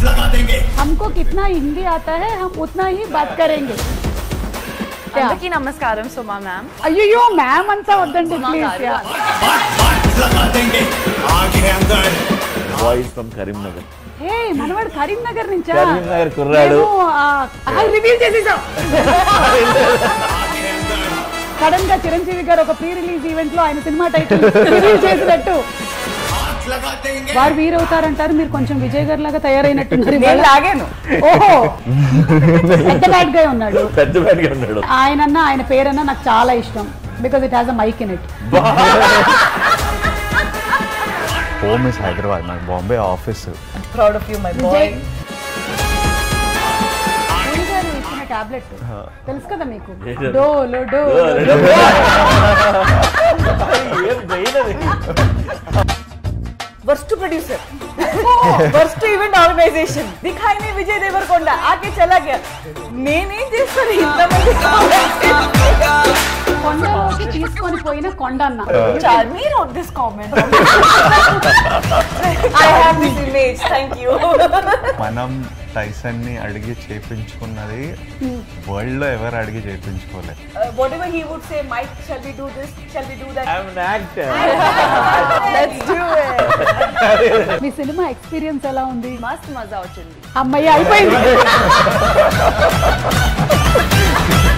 हमको कितना हिंदी आता है हम उतना ही बात करेंगे అందరికీ నమస్కారం సుమా మ్యామ్ అయ్యో మ్యామ్ అంతా వద్దండి సుమా ప్లీజ్ గారు. బాయ్స్ ఫ్రమ్ కరీంనగర్ హే మనవాడు కరీంనగర్ నుంచా కరీంనగర్ కుర్రాడు. రివ్యూ చేసేసాం సడన్ గా చిరంజీవి గారు ఒక ప్రీ రిలీజ్ ఈవెంట్ లో ఆయన సినిమా టైటిల్ రివీల్ చేసినట్టు వారు వీరవుతారంటారు మీరు కొంచెం విజయ్ గారు లాగా తయారైనట్టున్నారు నేను ఇవాళ. లాగాను ఓహో పెద్ద బ్యాడ్ గా ఉన్నాడు పెద్ద బ్యాడ్గా ఉన్నాడు ఆయనన్నా ఆయన పేరన్నా నాకు చాలా ఇష్టం because it has a Mike in it home is Hyderabad నాకు Bombay office proud of you my Vijay boy Puri గారు ఇచ్చిన టాబ్లెట్ తెలుసు కదా మీకు ఏంటది? డోలో డో ఏం brain అది? Worst producer worst event organisation दिखाई नहीं विजय देवरकोंडा आके चला गया నేనేం చేస్తాను ఇంతమంది కొండలోకి తీసుకొని పోయిన కొండ అన్న చాలు మీరు this comment I have this image thank you మనం టైసన్ ని అడిగి చేపించుకున్నది వరల్డ్ లో ఎవరు అడిగి చేపించుకోలేదు whatever he would say Mike shall we do this shall we do that I'm an actor. Let's do it మీ సినిమా ఎక్స్పీరియన్స్ ఎలా ఉంది మస్త్ మజా వచ్చింది అమ్మయ్య అయిపోయింది